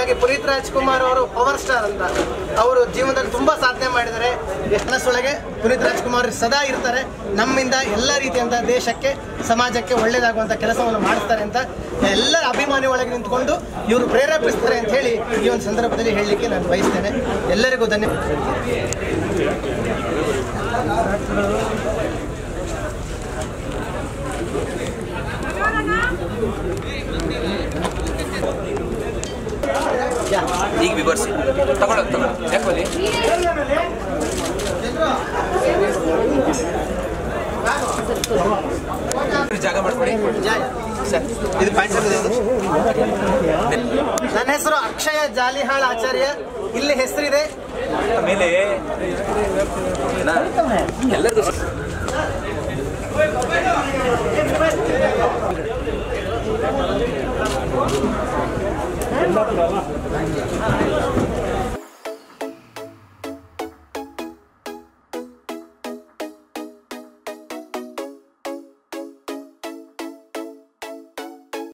ಮುಖ್ಯವಾಗಿ ಪುನೀತ್ ರಾಜ್ಕುಮಾರ್ ಅವರು power star ಅಂತ ಅವರು ಜೀವನದಲ್ಲಿ ತುಂಬಾ ಸಾಧನೆ ಮಾಡಿದ್ದಾರೆ ಮನಸ್ಸೊಳಗೆ ಪುನೀತ್ ರಾಜ್ಕುಮಾರ್ ಸದಾ ಇರ್ತಾರೆ ನಮ್ಮಿಂದ ಎಲ್ಲ ರೀತಿಯಿಂದ ದೇಶಕ್ಕೆ ಸಮಾಜಕ್ಕೆ ಒಳ್ಳೇದಾಗುವಂತ ಕೆಲಸವನ್ನು ಮಾಡಿಸ್ತಾರೆ ಅಂತ ಎಲ್ಲರ ಅಭಿಮಾನಿ ಒಳಗೆ ನಿಂತ್ಕೊಂಡು ಇವರು ಪ್ರೇರೇಪಿಸ್ತಾರೆ ಅಂತ ಹೇಳಿ ಈ ಒಂದು ಸಂದರ್ಭದಲ್ಲಿ ಹೇಳಲಿಕ್ಕೆ ನಾನು ಬಯಸ್ತೇನೆ ಎಲ್ಲರಿಗೂ ಧನ್ಯವಾದ ಈಗ ವಿವರಿಸಿ ತಗೊಳ್ಳೋದು ತಗೊಳ್ಳೋದು ಯಾಕೋಲಿ ಜಾಗ ಮಾಡ್ಕೊಡಿ ಸರ್ ಇದು ಪಾಯಿಂಟ್ ನನ್ನ ಹೆಸರು ಅಕ್ಷಯ ಜಾಲಿಹಾಳ್ ಆಚಾರ್ಯ ಇಲ್ಲಿ ಹೆಸರಿದೆ ಆಮೇಲೆ ಎಲ್ಲರಿಗೂ